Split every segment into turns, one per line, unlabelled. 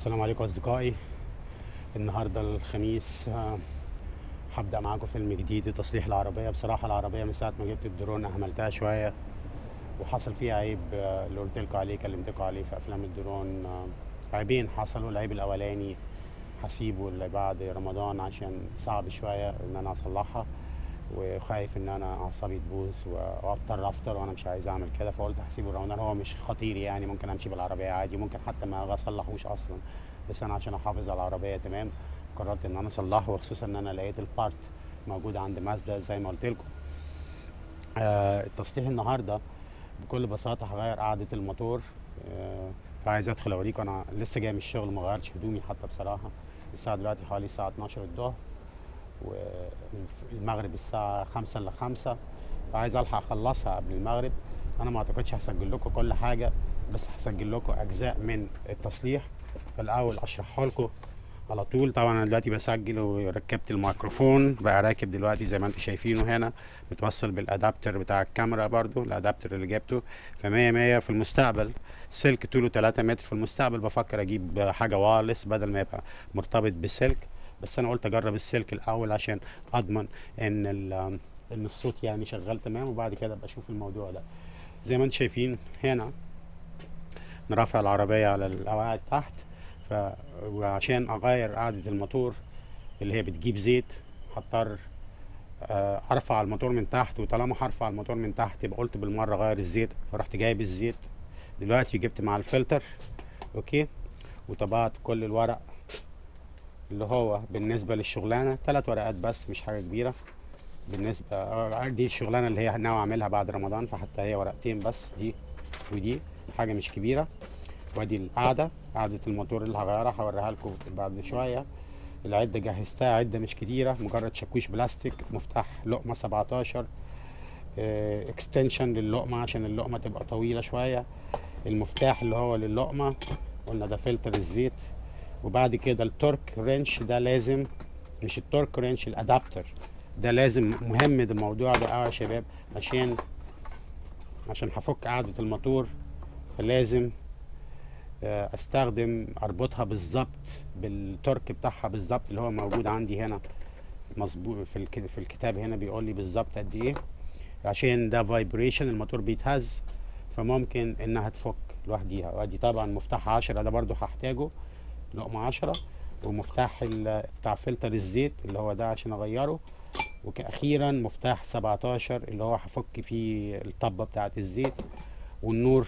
السلام عليكم اصدقائي النهارده الخميس آه، هبدا معاكم فيلم جديد لتصليح العربيه بصراحه العربيه من ساعه ما جبت الدرون اهملتها شويه وحصل فيها عيب آه، اللي قلت لكم عليه كلمتكم عليه في افلام الدرون آه، عيبين حصلوا العيب الاولاني هسيبه لبعد رمضان عشان صعب شويه ان انا اصلحها وخايف ان انا اعصابي تبوظ واضطر افطر وانا مش عايز اعمل كده فقلت هسيبه رمضان هو مش خطير يعني ممكن امشي بالعربيه عادي ممكن حتى ما اصلحوش اصلا بس انا عشان احافظ على العربيه تمام قررت ان انا اصلحه وخصوصا ان انا لقيت البارت موجود عند مازدا زي ما قلت لكم آه التصليح النهارده بكل بساطه هغير قاعده الموتور آه فعايز ادخل اوريكم انا لسه جاي من الشغل ما غيرتش هدومي حتى بصراحه الساعه دلوقتي حوالي الساعه 12 الظهر والمغرب الساعة خمسة إلا خمسة فعايز ألحق أخلصها قبل المغرب أنا ما أعتقدش هسجل لكم كل حاجة بس هسجل لكم أجزاء من التصليح فالأول أشرحها لكم على طول طبعا أنا دلوقتي بسجل وركبت الميكروفون بقى راكب دلوقتي زي ما انتم شايفينه هنا متوصل بالأدابتر بتاع الكاميرا برضو الأدابتر اللي جبته فمية مية في المستقبل سلك طوله 3 متر في المستقبل بفكر أجيب حاجة وايرلس بدل ما يبقى مرتبط بالسلك بس انا قلت اجرب السلك الاول عشان اضمن ان ان الصوت يعني شغال تمام وبعد كده ابقى اشوف الموضوع ده زي ما انتم شايفين هنا نرفع العربيه على القواعد تحت ف وعشان اغير قاعده الموتور اللي هي بتجيب زيت هضطر ارفع الموتور من تحت وطالما هرفع الموتور من تحت يبقى قلت بالمره غير الزيت فرحت جايب الزيت دلوقتي جبت مع الفلتر اوكي وطبعت كل الورق اللي هو بالنسبة للشغلانة ثلاث ورقات بس مش حاجة كبيرة بالنسبة دي الشغلانة اللي هي ناوي أعملها بعد رمضان فحتى هي ورقتين بس دي ودي حاجة مش كبيرة وادي القعدة قعدة الموتور اللي هغيرها هوريها لكم بعد شوية العدة جهزتها عدة مش كتيرة مجرد شاكوش بلاستيك مفتاح لقمة 17 اه اكستنشن للقمة عشان اللقمة تبقى طويلة شوية المفتاح اللي هو للقمة قلنا ده فلتر الزيت وبعد كده التورك رينش ده لازم مش التورك رينش الادابتر ده لازم مهم ده الموضوع ده قوي يا شباب عشان عشان هفك قاعدة الموتور فلازم استخدم اربطها بالظبط بالتورك بتاعها بالظبط اللي هو موجود عندي هنا مظبوط في في الكتاب هنا بيقول لي بالظبط قد ايه عشان ده فايبريشن الموتور بيتهز فممكن انها تفك لوحديها وادي طبعا مفتاح 10 ده برضو هحتاجه لقمة عشرة ومفتاح بتاع فلتر الزيت اللي هو ده عشان اغيره وكأخيرا مفتاح 17 اللي هو هفك فيه الطبة بتاعة الزيت والنور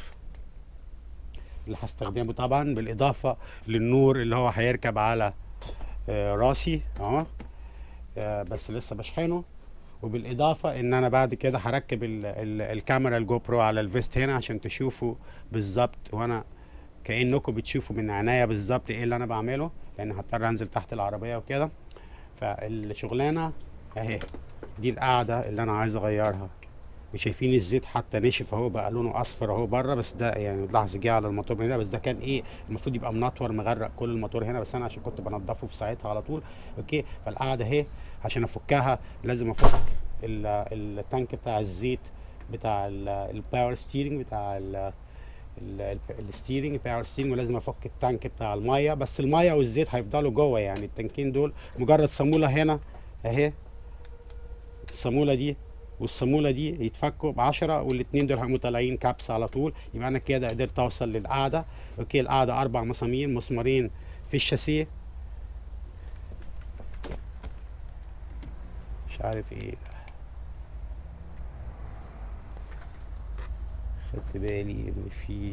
اللي هستخدمه طبعا بالإضافة للنور اللي هو هيركب على آه راسي اهو آه بس لسه بشحنه وبالإضافة إن أنا بعد كده هركب ال ال الكاميرا الجو برو على الفيست هنا عشان تشوفوا بالظبط وأنا كانكم بتشوفوا من عناية بالظبط ايه اللي انا بعمله لان هضطر انزل تحت العربيه وكده فالشغلانه اهي دي القاعده اللي انا عايز اغيرها وشايفين الزيت حتى نشف اهو بقى لونه اصفر اهو بره بس ده يعني لحظه جه على الموتور هنا بس ده كان ايه المفروض يبقى منطور مغرق كل الموتور هنا بس انا عشان كنت بنضفه في ساعتها على طول اوكي فالقاعده اهي عشان افكها لازم افك التانك بتاع الزيت بتاع الباور ستيرنج بتاع الستيرنج باور ستيرنج ولازم افك التانك بتاع الميه بس الميه والزيت هيفضلوا جوه يعني التانكين دول مجرد صاموله هنا اهي الصاموله دي والصاموله دي يتفكوا ب 10 والاثنين دول هيقوموا طالعين كابس على طول يبقى انا كده قدرت اوصل للقاعده اوكي القاعده اربع مسامير مسمارين في الشاسيه مش عارف ايه ده خدت بالي ان في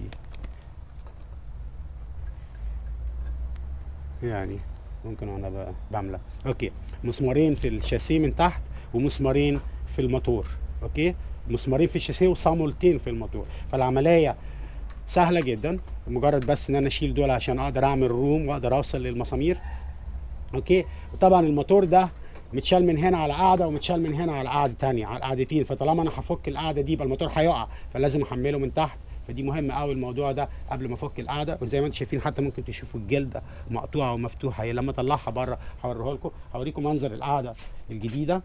يعني ممكن وانا بعملها اوكي مسمارين في الشاسيه من تحت ومسمارين في الموتور اوكي مسمارين في الشاسيه وصامولتين في الموتور فالعمليه سهله جدا مجرد بس ان انا اشيل دول عشان اقدر اعمل روم واقدر اوصل للمسامير اوكي وطبعا الموتور ده متشال من هنا على قاعده ومتشال من هنا على قاعده تانية على قاعدتين فطالما انا هفك القاعده دي يبقى الموتور هيقع فلازم احمله من تحت فدي مهمه قوي الموضوع ده قبل ما افك القاعده وزي ما انتم شايفين حتى ممكن تشوفوا الجلده مقطوعه ومفتوحه هي لما اطلعها بره هوريها لكم هوريكم منظر القاعده الجديده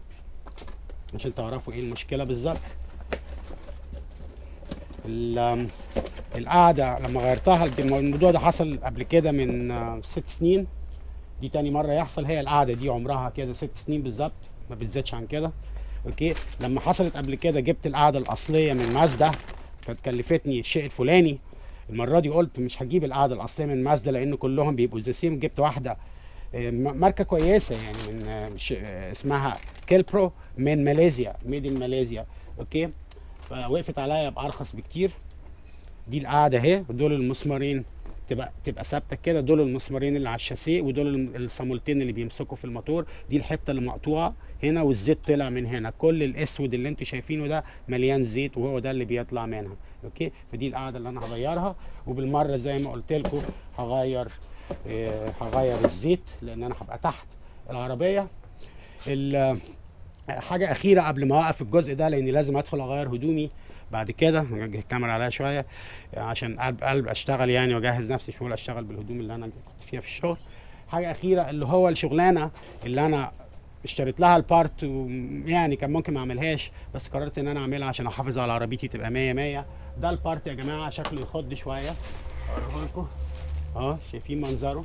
عشان تعرفوا ايه المشكله بالظبط ال- القعده لما غيرتها دي- الموضوع ده حصل قبل كده من آه، ست سنين دي تاني مره يحصل هي القعده دي عمرها كده ست سنين بالظبط ما بتزيدش عن كده اوكي لما حصلت قبل كده جبت القعده الاصليه من مازدا كانت كلفتني الشيء الفلاني المره دي قلت مش هجيب القعده الاصليه من مازدا لان كلهم بيبقوا زي سيم جبت واحده آه، م- ماركه كويسه يعني من آه، ش- آه، اسمها كيلبرو من ماليزيا ميد ان ماليزيا اوكي فوقفت عليا بارخص بكتير دي القاعده اهي دول المسمارين تبقى تبقى ثابته كده دول المسمارين اللي على الشاسيه ودول الم- الصامولتين اللي بيمسكوا في الموتور دي الحته اللي مقطوعه هنا والزيت طلع من هنا كل الاسود اللي انتوا شايفينه ده مليان زيت وهو ده اللي بيطلع منها اوكي فدي القاعده اللي انا هغيرها وبالمره زي ما قلت لكم هغير آه، هغير الزيت لان انا هبقى تحت العربيه ال- حاجه اخيره قبل ما اوقف الجزء ده لاني لازم ادخل اغير هدومي بعد كده اوجه الكاميرا عليها شويه عشان قلب قلب اشتغل يعني واجهز نفسي شغل اشتغل بالهدوم اللي انا كنت فيها في الشغل حاجه اخيره اللي هو الشغلانه اللي انا اشتريت لها البارت ويعني كان ممكن ما اعملهاش بس قررت ان انا اعملها عشان احافظ على عربيتي تبقى 100 100 ده البارت يا جماعه شكله يخض شويه اوريه لكم اهو شايفين منظره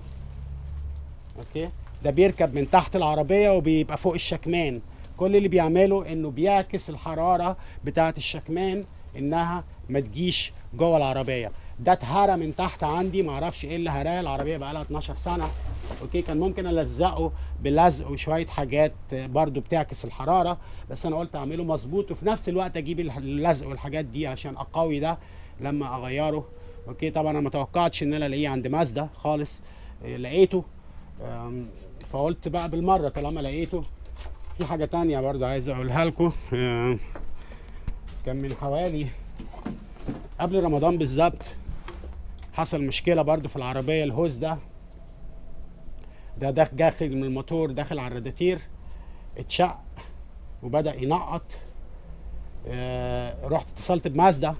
اوكي ده بيركب من تحت العربيه وبيبقى فوق الشكمان كل اللي بيعمله انه بيعكس الحراره بتاعه الشكمان انها ما تجيش جوه العربيه ده اتهرى من تحت عندي ما اعرفش ايه اللي هراه العربيه بقى لها 12 سنه اوكي كان ممكن الزقه بلزق وشويه حاجات برضو بتعكس الحراره بس انا قلت اعمله مظبوط وفي نفس الوقت اجيب اللزق والحاجات دي عشان اقوي ده لما اغيره اوكي طبعا انا ما توقعتش ان انا الاقيه عند مازدا خالص إيه، لقيته أم، فقلت بقى بالمره طالما لقيته في حاجه تانية برضه عايز اقولها لكم أم، كان من حوالي قبل رمضان بالظبط حصل مشكله برضه في العربيه الهوز ده ده ده داخل من الموتور داخل على الراديتير اتشق وبدا ينقط آه، رحت اتصلت بمازدا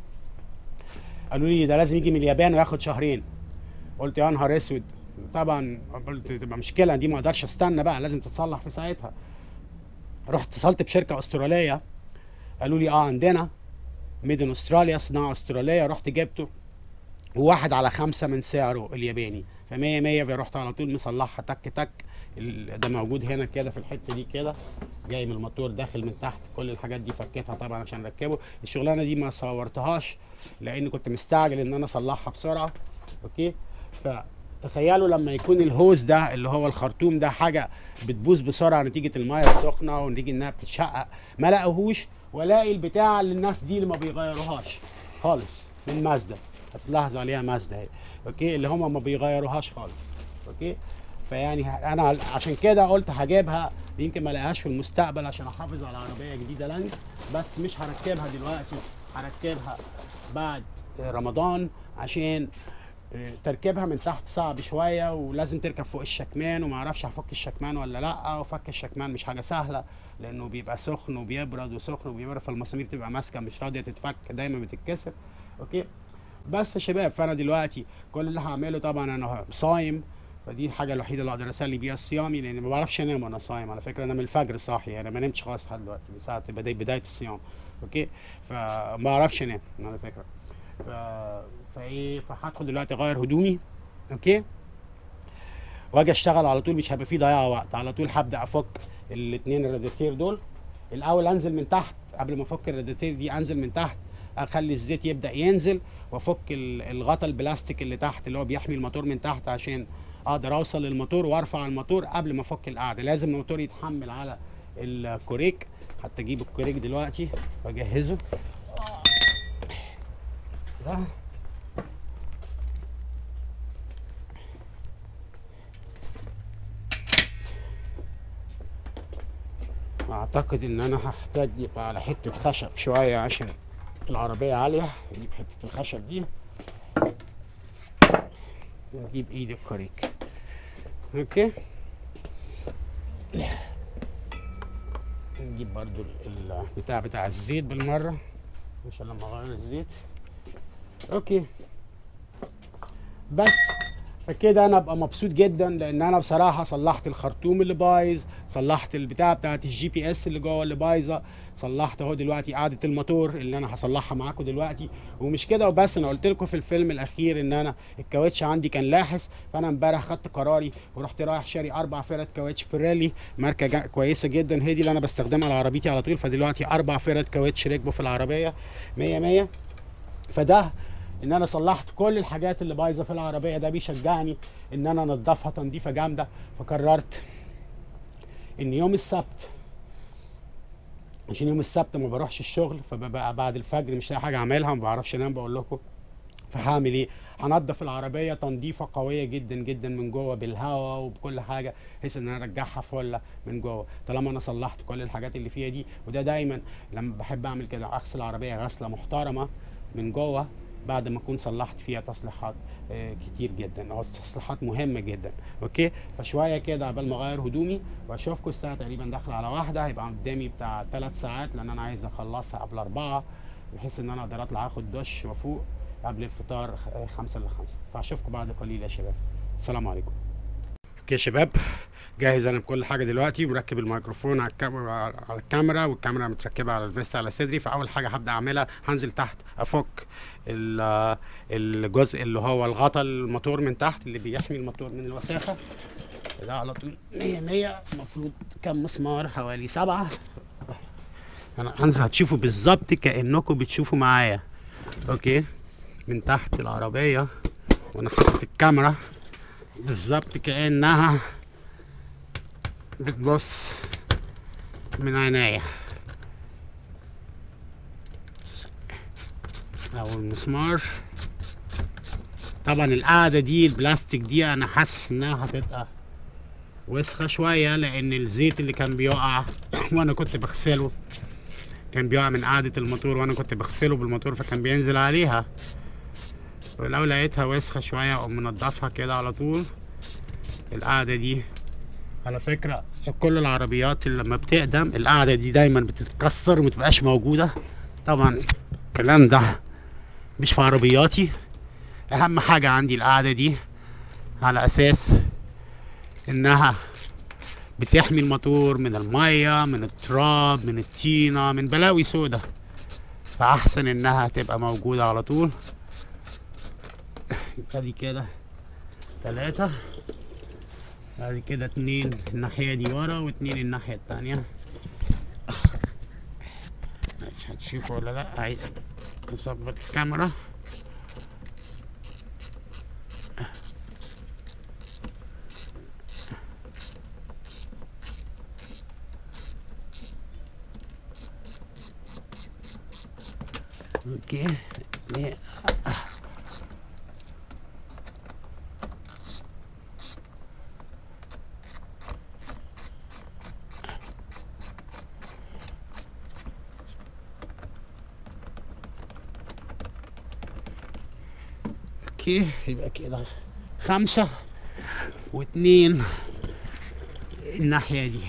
قالوا لي ده لازم يجي من اليابان وياخد شهرين قلت يا نهار اسود طبعا قلت تبقى مشكله دي ما اقدرش استنى بقى لازم تتصلح في ساعتها رحت اتصلت بشركه استراليه قالوا لي اه عندنا ميدن استراليا صناعه استراليه رحت جبته وواحد على خمسة من سعره الياباني فمية مية فرحت على طول مصلحها تك تك ال- ده موجود هنا كده في الحتة دي كده جاي من الموتور داخل من تحت كل الحاجات دي فكيتها طبعا عشان اركبه الشغلانة دي ما صورتهاش لان كنت مستعجل ان انا اصلحها بسرعة اوكي فتخيلوا لما يكون الهوز ده اللي هو الخرطوم ده حاجة بتبوظ بسرعة نتيجة المية السخنة ونتيجة انها بتتشقق ما لقوهوش والاقي البتاع اللي الناس دي اللي ما بيغيروهاش خالص من مازدا هتلاحظ عليها مازدا اهي اوكي اللي هم ما بيغيروهاش خالص اوكي فيعني انا عشان كده قلت هجيبها يمكن ما الاقيهاش في المستقبل عشان احافظ على عربيه جديده لانج بس مش هركبها دلوقتي هركبها بعد رمضان عشان تركيبها من تحت صعب شويه ولازم تركب فوق الشكمان وما اعرفش هفك الشكمان ولا لا وفك الشكمان مش حاجه سهله لانه بيبقى سخن وبيبرد وسخن وبيبرد فالمسامير تبقى ماسكه مش راضيه تتفك دايما بتتكسر اوكي بس يا شباب فانا دلوقتي كل اللي هعمله طبعا انا صايم فدي الحاجه الوحيده اللي اقدر اسلي بيها صيامي لان ما بعرفش انام وانا صايم على فكره انا من الفجر صاحي انا ما نمتش خالص لحد دلوقتي دي ساعه بدايه بدايه الصيام اوكي فما بعرفش انام على فكره ف... فايه فهدخل دلوقتي اغير هدومي اوكي واجي اشتغل على طول مش هيبقى فيه ضياع وقت على طول هبدا افك الاثنين الراديتير دول الاول انزل من تحت قبل ما افك الراديتير دي انزل من تحت اخلي الزيت يبدا ينزل وافك ال- الغطا البلاستيك اللي تحت اللي هو بيحمي الموتور من تحت عشان اقدر اوصل للموتور وارفع الموتور قبل ما افك القاعده لازم الموتور يتحمل على الكوريك حتى اجيب الكوريك دلوقتي واجهزه ده اعتقد ان انا هحتاج يبقى على حته خشب شويه عشان العربيه عاليه اجيب حته الخشب دي واجيب ايد الكوريك اوكي نجيب برضو ال- البتاع بتاع الزيت بالمره عشان لما اغير الزيت اوكي بس فكده انا ابقى مبسوط جدا لان انا بصراحه صلحت الخرطوم اللي بايظ صلحت البتاع بتاعت الجي بي اس اللي جوه اللي بايظه صلحت اهو دلوقتي قاعده الموتور اللي انا هصلحها معاكم دلوقتي ومش كده وبس انا قلت لكم في الفيلم الاخير ان انا الكاوتش عندي كان لاحس فانا امبارح خدت قراري ورحت رايح شاري اربع فرد كاوتش بيريلي ماركه جا- كويسه جدا هي دي اللي انا بستخدمها على عربيتي على طول فدلوقتي اربع فرد كاوتش ركبوا في العربيه 100 100 فده ان انا صلحت كل الحاجات اللي بايظه في العربيه ده بيشجعني ان انا انضفها تنظيفه جامده فقررت ان يوم السبت عشان يوم السبت ما بروحش الشغل فببقى بعد الفجر مش لاقي حاجه اعملها ما بعرفش انام بقول لكم فهعمل ايه؟ هنضف العربيه تنظيفه قويه جدا جدا من جوه بالهواء وبكل حاجه بحيث ان انا ارجعها فله من جوه طالما انا صلحت كل الحاجات اللي فيها دي وده دايما لما بحب اعمل كده اغسل العربيه غسله محترمه من جوه بعد ما اكون صلحت فيها تصليحات آه، كتير جدا او تصليحات مهمه جدا اوكي فشويه كده قبل ما اغير هدومي واشوفكم الساعه تقريبا داخله على واحده هيبقى قدامي بتاع ثلاث ساعات لان انا عايز اخلصها قبل اربعه بحيث ان انا اقدر اطلع اخد دش وافوق قبل الفطار آه، خمسة لخمسة فاشوفكم بعد قليل يا شباب السلام عليكم اوكي يا شباب جاهز انا بكل حاجه دلوقتي مركب الميكروفون على الكاميرا على الكاميرا والكاميرا متركبه على الفيست على صدري فاول حاجه هبدا اعملها هنزل تحت افك ال- الجزء اللي هو الغطا الموتور من تحت اللي بيحمي الموتور من الوساخه ده على طول 100 100 المفروض كام مسمار حوالي سبعة انا هنزل هتشوفوا بالظبط كانكم بتشوفوا معايا اوكي من تحت العربيه وانا حاطط الكاميرا بالظبط كانها بتبص من عينيا او المسمار طبعا القاعدة دي البلاستيك دي انا حاسس انها هتبقى وسخة شوية لان الزيت اللي كان بيقع وانا كنت بغسله كان بيقع من قاعدة الموتور وانا كنت بغسله بالموتور فكان بينزل عليها ولو لقيتها وسخة شوية اقوم منضفها كده على طول القاعدة دي على فكرة كل العربيات اللي لما بتقدم القاعدة دي دايما بتتكسر ومتبقاش موجودة طبعا الكلام ده مش في عربياتي أهم حاجة عندي القاعدة دي على أساس إنها بتحمي الموتور من المية من التراب من الطينة من بلاوي سودا فأحسن إنها تبقى موجودة على طول يبقى دي كده تلاتة بعد كده اتنين الناحية دي ورا واتنين الناحية التانية مش هتشوفوا ولا لأ عايز نظبط الكاميرا اوكي ليه؟ اوكي يبقى كده خمسة واتنين الناحية دي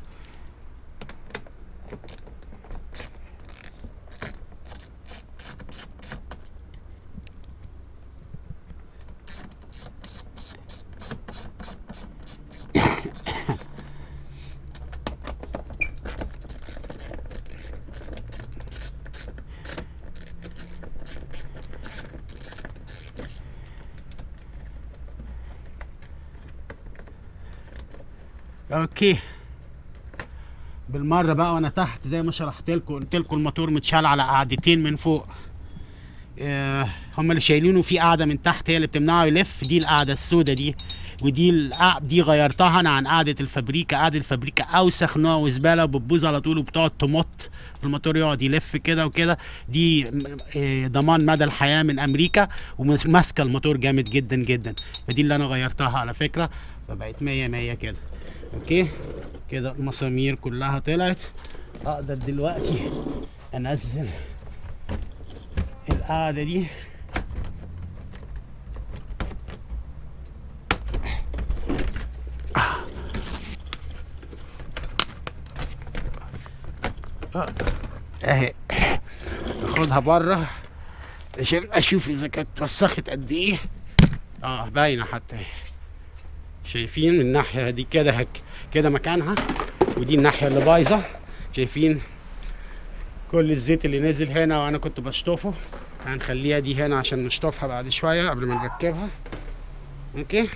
اوكي بالمره بقى وانا تحت زي ما شرحت لكم قلت لكم الموتور متشال على قعدتين من فوق آه هم اللي شايلينه في قاعده من تحت هي اللي بتمنعه يلف دي القاعده السوداء دي ودي القع- دي غيرتها انا عن قاعده الفابريكا قاعده الفابريكا اوسخ نوع وزباله وبتبوظ على طول وبتقعد تمط في الموتور يقعد يلف كده وكده دي م- آه، ضمان مدى الحياه من امريكا وماسكه الموتور جامد جدا جدا فدي اللي انا غيرتها على فكره فبقت 100 100 كده اوكي كده المسامير كلها طلعت اقدر دلوقتي انزل القاعده دي اهي اخدها بره عشان اشوف اذا كانت وسخت قد ايه اه باينه حتى اهي. شايفين الناحيه دي كده هك كده مكانها ودي الناحيه اللي بايظه شايفين كل الزيت اللي نزل هنا وانا كنت بشطفه هنخليها دي هنا عشان نشطفها بعد شويه قبل ما نركبها اوكي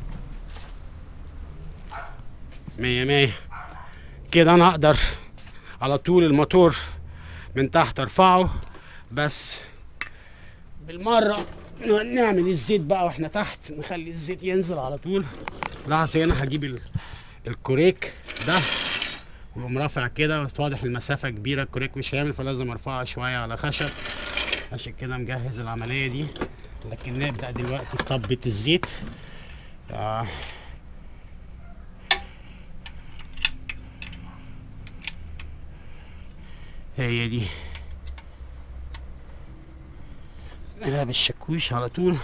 مية مية كده انا اقدر على طول الموتور من تحت ارفعه بس بالمرة نعمل الزيت بقى واحنا تحت نخلي الزيت ينزل على طول لحظة هنا هجيب ال- الكوريك ده ويقوم رافع كده واضح المسافة كبيرة الكوريك مش هيعمل فلازم ارفعها شوية على خشب عشان كده مجهز العملية دي لكن نبدأ دلوقتي بطبة الزيت آه. هي دي نعملها بالشاكوش على طول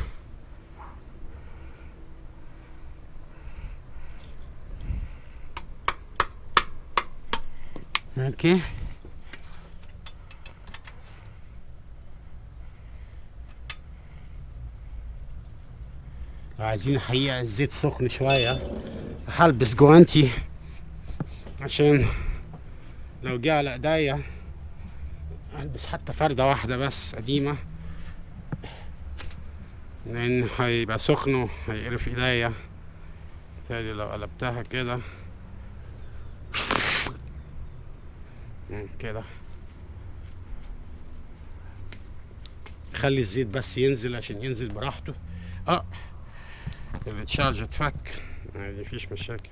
اوكي لو عايزين الحقيقة الزيت سخن شوية هلبس جوانتي عشان لو جه على ايديا البس حتى فردة واحدة بس قديمة لان هيبقى سخن وهيقرف ايديا بالتالي لو قلبتها كده مم، كده خلي الزيت بس ينزل عشان ينزل براحته اه التشارج اتفك عادي مفيش مشاكل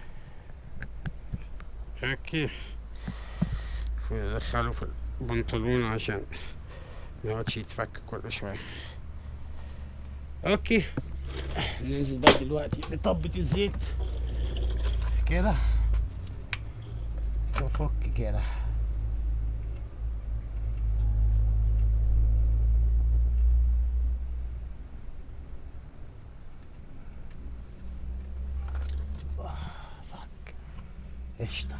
اوكي ندخله في البنطلون عشان ما يقعدش يتفك كل شوية اوكي ننزل بقى دلوقتي بطبة الزيت كده وفك كده آه، فك قشطة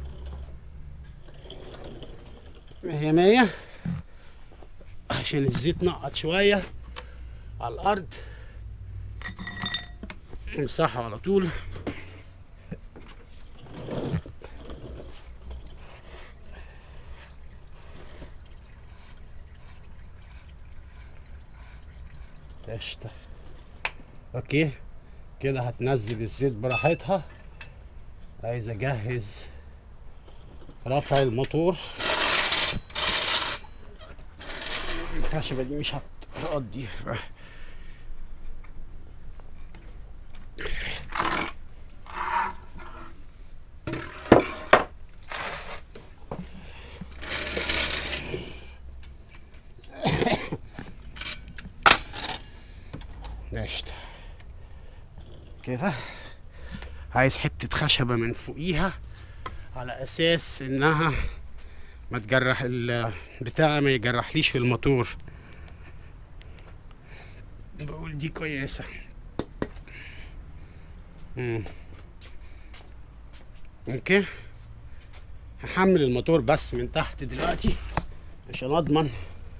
مية مية عشان الزيت نقط شوية على الأرض امسحه على طول قشطة اوكي كده هتنزل الزيت براحتها عايز اجهز رفع الموتور الخشبة دي مش هتقضي قشطة كده عايز حتة خشبة من فوقيها على أساس إنها ما تجرح البتاع ما يجرحليش في الموتور بقول دي كويسة مم. اوكي هحمل الموتور بس من تحت دلوقتي عشان اضمن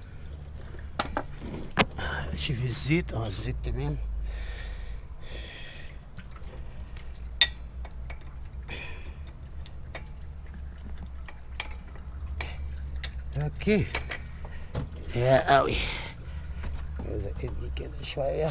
شوف الزيت اه الزيت تمام اوكي يا قوي زقتني كده شويه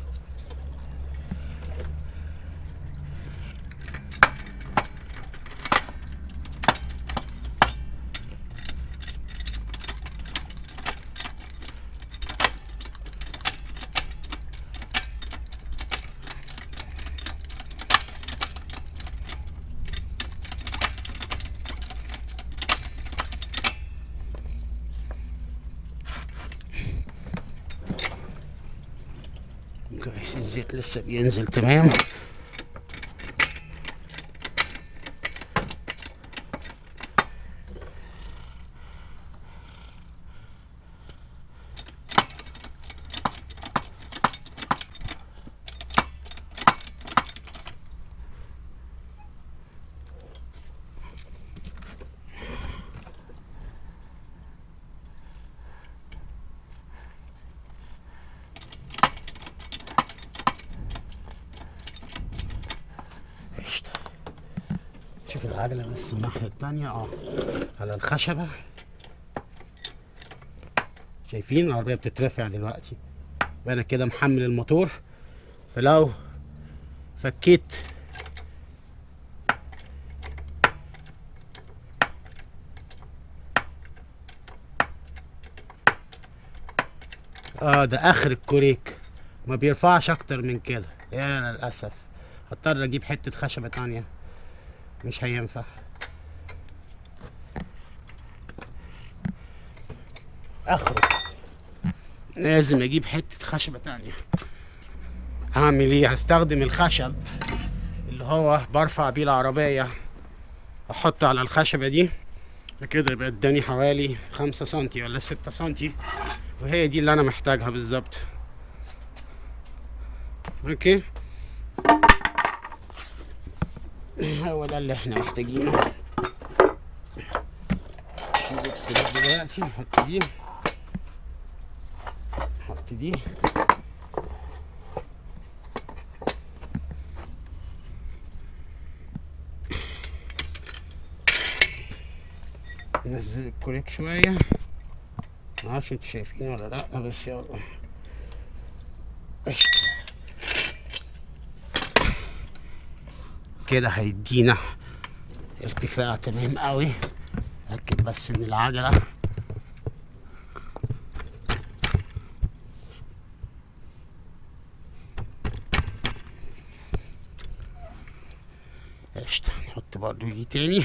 كويس الزيت لسه بينزل تمام شوف العجلة بس الناحية التانية اه على الخشبة شايفين العربية بتترفع دلوقتي وانا كده محمل الموتور فلو فكيت اه ده اخر الكوريك ما بيرفعش اكتر من كده يا للاسف هضطر اجيب حتة خشبة تانية مش هينفع اخره لازم اجيب حتة خشبة تانية هعمل ايه هستخدم الخشب اللي هو برفع بيه العربية احطه على الخشبة دي كده يبقى اداني حوالي خمسة سنتي ولا ستة سنتي وهي دي اللي انا محتاجها بالظبط اوكي هو ده اللي احنا محتاجينه نجيب كده دلوقتي نحط دي نحط دي ننزل الكوريك شوية معرفش انتوا شايفين ولا لأ بس يلا قشطة. كده هيدينا ارتفاع تمام قوي اتاكد بس ان العجله قشطة نحط برضو دي تاني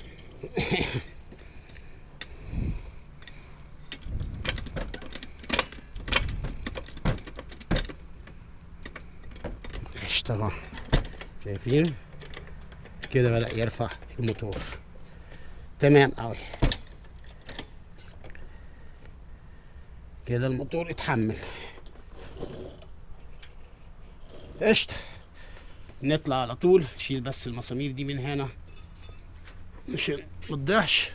قشطة اهو. شايفين كده بدأ يرفع الموتور تمام قوي كده الموتور اتحمل قشطة نطلع على طول نشيل بس المسامير دي من هنا عشان ما تضيعش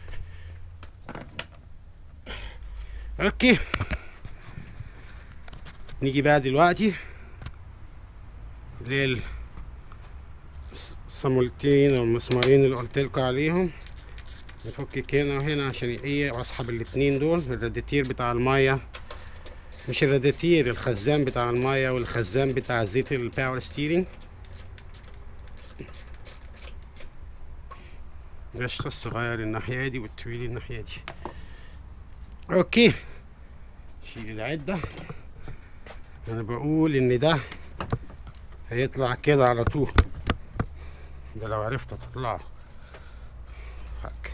اوكي نيجي بقى دلوقتي لل الصامولتين او المسمارين اللي قلت لكم عليهم نفك هنا وهنا عشان ايه واسحب الاتنين دول الراديتير بتاع الميه مش الراديتير الخزان بتاع الميه والخزان بتاع زيت الباور ستيرنج قشطة الصغير الناحية دي والطويل الناحية دي اوكي شيل العدة انا بقول ان ده هيطلع كده على طول ده لو عرفت اطلعه فك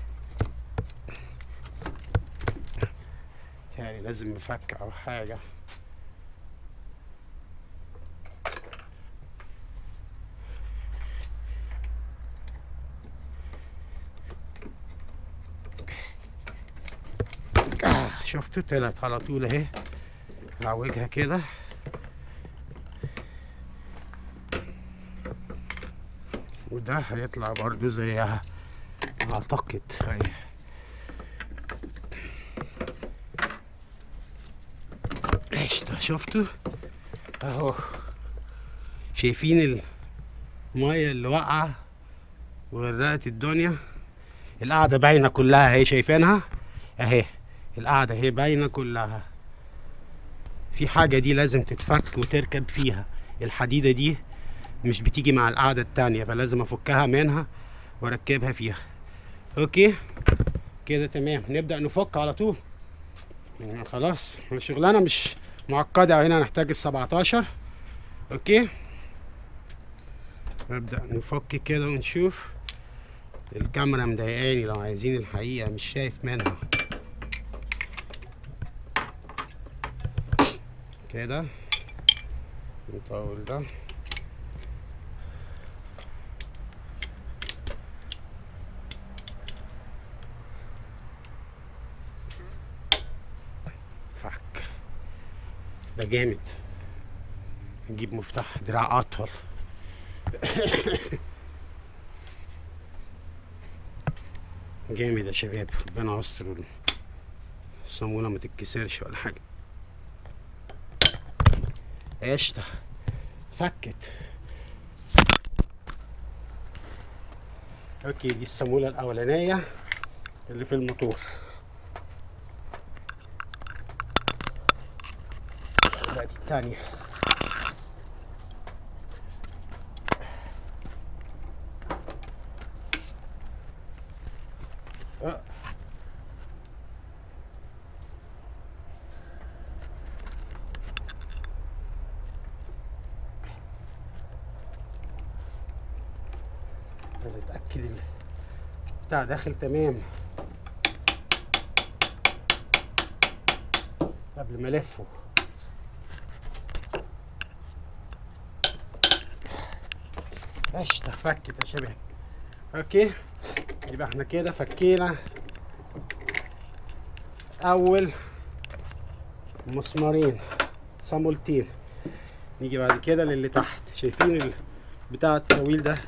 تاني لازم مفك او حاجة آه شفتوا طلعت على طول اهي اعوجها كده وده هيطلع برضو زيها اعتقد هي قشطة شفتوا اهو شايفين المية اللي واقعة وغرقت الدنيا القعدة باينة كلها اهي شايفينها اهي القعدة اهي باينة كلها في حاجة دي لازم تتفك وتركب فيها الحديدة دي مش بتيجي مع القعدة التانية فلازم افكها منها واركبها فيها اوكي كده تمام نبدأ نفك على طول يعني خلاص الشغلانة مش معقدة هنا نحتاج السبعتاشر اوكي نبدأ نفك كده ونشوف الكاميرا مضايقاني لو عايزين الحقيقة مش شايف منها كده نطول ده فك ده جامد نجيب مفتاح دراع اطول جامد يا شباب ربنا يستر الصامولة ما تتكسرش ولا حاجة قشطة فكت اوكي دي الصامولة الأولانية اللي في الموتور دلوقتي التانية آه. عايز اتاكد ال- بتاع داخل تمام قبل ما الفه قشطة فكت يا شباب اوكي يبقى احنا كده فكينا اول مسمارين صامولتين نيجي بعد كده للي تحت شايفين البتاع الطويل ده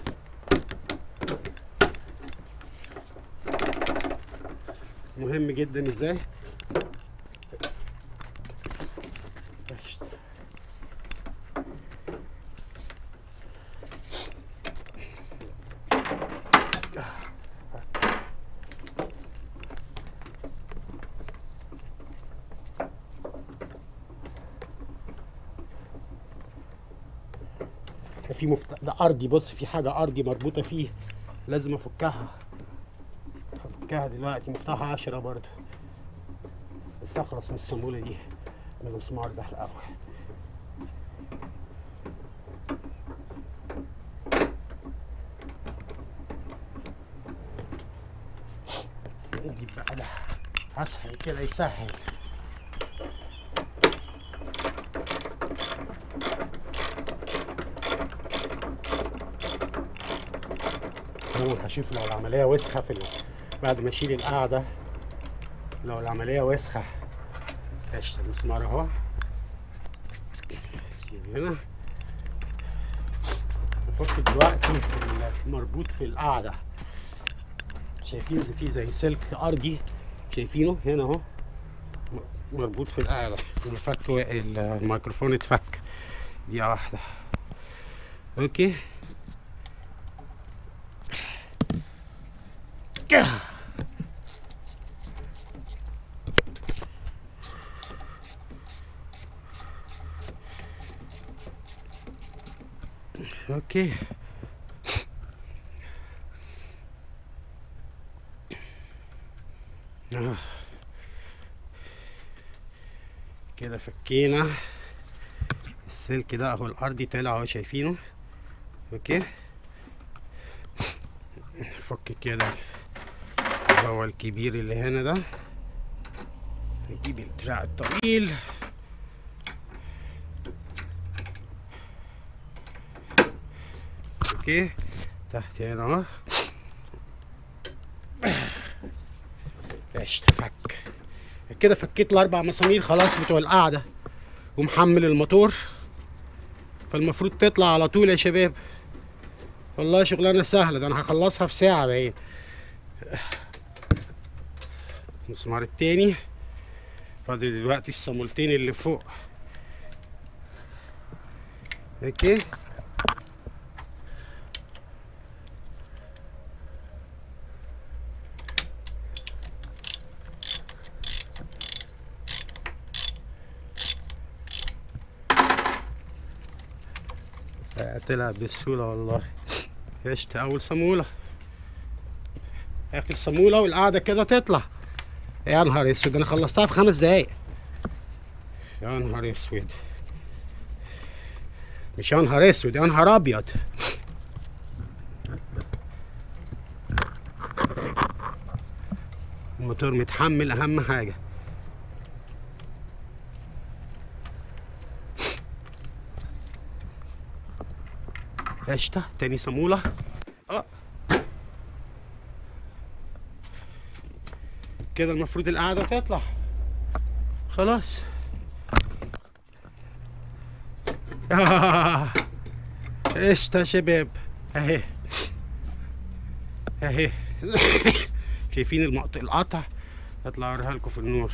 مهم جدا ازاي قشطة. ده في مفتاح ده ارضي بص في حاجه ارضي مربوطه فيه لازم افكها هفكها دلوقتي مفتاحها عشرة برضو بس اخلص من الصامولة دي من المسمار ده الاول نجيب بقى ده اسهل كده يسهل طبعا هشوف لو العملية وسخة في ال... بعد ما اشيل القاعدة لو العملية وسخة قشطة المسمار اهو سيب هنا نفك دلوقتي المربوط في القاعدة شايفين زي- في زي سلك أرضي شايفينه هنا اهو م- مربوط في القاعدة الفك و- الميكروفون اتفك دي واحدة اوكي اوكي آه. كده فكينا السلك ده اهو الارضي طلع اهو شايفينه اوكي فك كده هو الكبير اللي هنا ده نجيب الدراع الطويل اوكي تحت هنا اهو ايش تفك كده فكيت الاربع مسامير خلاص بتوع القاعده ومحمل الموتور فالمفروض تطلع على طول يا شباب والله شغلانه سهله ده انا هخلصها في ساعه باين المسمار التاني فاضل دلوقتي الصامولتين اللي فوق اوكي طلع بسهولة والله قشطة أول صامولة آخر صامولة والقعدة كده تطلع يا نهار اسود أنا خلصتها في خمس دقايق يا نهار اسود مش يا نهار اسود يا نهار أبيض الموتور متحمل أهم حاجة قشطة تاني صامولة اه كده المفروض القعدة تطلع خلاص آه. قشطة يا شباب اهي اهي شايفين المقط... القطع هطلع اوريها لكم في النور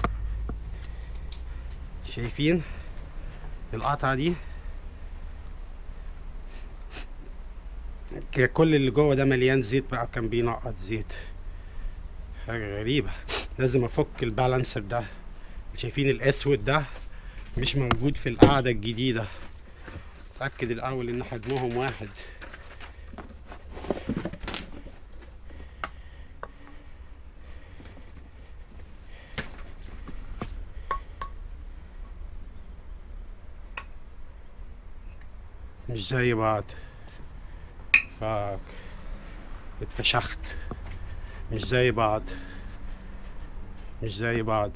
شايفين القطعة دي ك- كل اللي جوه ده مليان زيت بقى كان بينقط زيت حاجة غريبة لازم افك البالانسر ده شايفين الاسود ده مش موجود في القاعدة الجديدة اتأكد الأول إن حجمهم واحد مش زي بعض فاك اتفشخت مش زي بعض مش زي بعض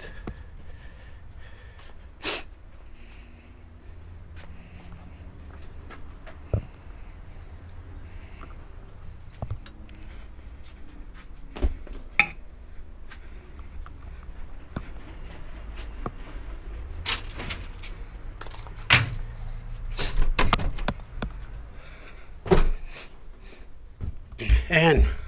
and